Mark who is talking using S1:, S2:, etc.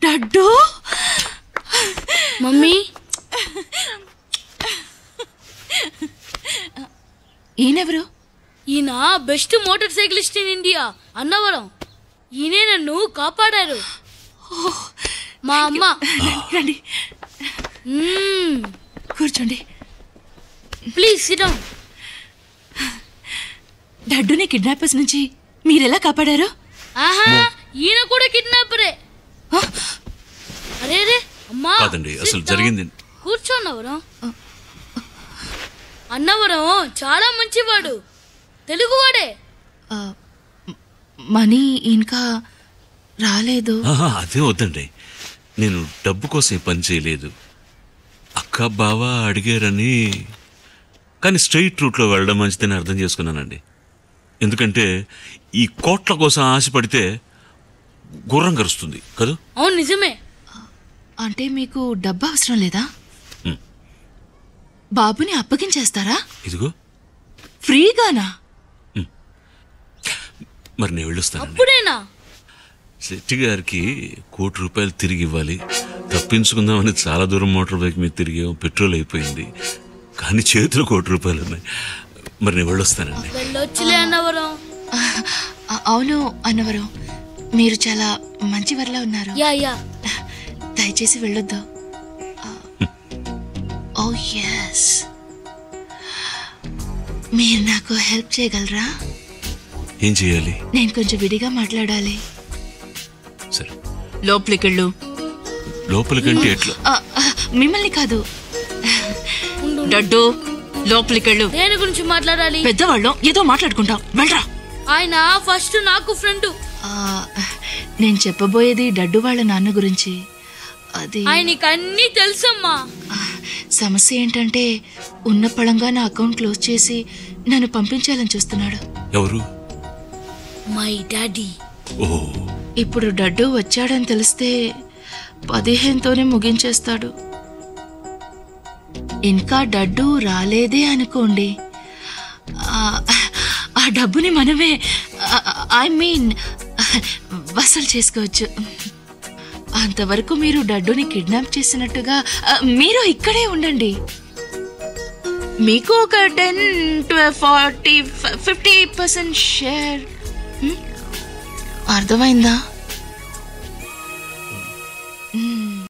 S1: డడ్డు
S2: mummy
S1: ఈయనెవరు
S2: ఈయన best motor cyclist in India Annavaram ఈయనే నన్ను కాపాడారు మా అమ్మ
S1: రండి
S2: మ్మ్.
S1: కూర్చోండి
S2: ప్లీజ్ సిడౌన్
S1: డడ్డుని కిడ్నాపర్స్ నుంచి మీరెలా కాపాడారు
S2: ఆహా ఈయన కూడా కిడ్నాపరే అరే రే అమ్మా
S3: కాదండి అసలు
S2: sit down.
S3: జరిగింది
S2: కూర్చో అన్నవరం అన్నవరం చాలా మంచివాడు తెలుగువాడే
S1: ఆ, మ- మనీ ఇంకా రాలేదు
S3: ఆహా, అదే వద్దండి నేను డబ్బు కోసం ఈ పని చేయలేదు అక్క బావ అడిగారని కానీ స్ట్రైట్ రూట్లో వెళ్ళడం మంచిదని అర్థం చేసుకున్నానండి ఎందుకంటే ఈ కోట్ల కోసం ఆశపడితే గుర్రం కరుస్తుంది కదూ
S2: అవును నిజమే
S1: అంటే మీకు డబ్బు అవసరం లేదా
S3: మ్.
S1: బాబుని అప్పగించేస్తారా
S3: ఇదిగో
S1: ఫ్రీగానా
S3: మరి నేను వెళ్ళొస్తానండి
S2: అప్పుడేనా
S3: శెట్టి గారికి కోటి రూపాయలు తిరిగి ఇవ్వాలి తప్పించుకుందామని చాలా దూరం మోటార్ బైక్ మీద తిరిగాం పెట్రోల్ అయిపోయింది కానీ చేతిలో కోటి రూపాయలు ఉన్నాయి మరి నేను వెళ్ళొస్తానండి
S2: వెళ్ళొచ్చులే అన్నవరం
S1: ఆ, అవును అన్నవరం మీరు చాలా మంచివర్లా ఉన్నారు
S2: యా యా
S1: దయచేసి వెళ్ళొద్దు ఓ ఎస్ మీరు నాకు హెల్ప్ చేయగలరా
S3: ఏం చేయాలి
S1: నేను కొంచెం విడిగా మాట్లాడాలి
S3: సరే
S1: లోపలికెళ్ళు
S3: లోపలికంటే ఎట్లా
S1: ఆ, ఆ, మిమ్మల్ని కాదు
S2: ఉండు, ఉండు.
S1: డడ్డు లోపలికెళ్ళు
S2: దేని గురించి మాట్లాడాలి
S1: పెద్దవాళ్ళం ఏదో మాట్లాడుకుంటాం వెళ్ళరా
S2: ఆయన ఫస్ట్ నాకు ఫ్రెండ్
S1: ఆ, నేను చెప్పబోయేది డడ్డు వాళ్ళ నాన్న గురించి అది
S2: ఆయనకి అన్నీ తెలుసమ్మా
S1: ఆ, సమస్య ఏంటంటే ఉన్న పళంగా నా అకౌంట్ క్లోజ్ చేసి నన్ను పంపించాలని చూస్తున్నాడు
S3: ఎవరు
S2: మై డాడీ
S3: ఓ
S1: ఇప్పుడు డడ్డు వచ్చాడని తెలిస్తే పదిహేనుతోనే ముగించేస్తాడు ఇంకా డడ్డు రాలేదే అనుకోండి ఆ, ఆ డబ్బుని మనమే ఐ మీన్ వసూలు చేసుకోవచ్చు అంతవరకు మీరు డడ్డుని కిడ్నాప్ చేసినట్టుగా ఆ, మీరు ఇక్కడే ఉండండి మీకు ఒక ten to forty fifty percent share అర్థమైందా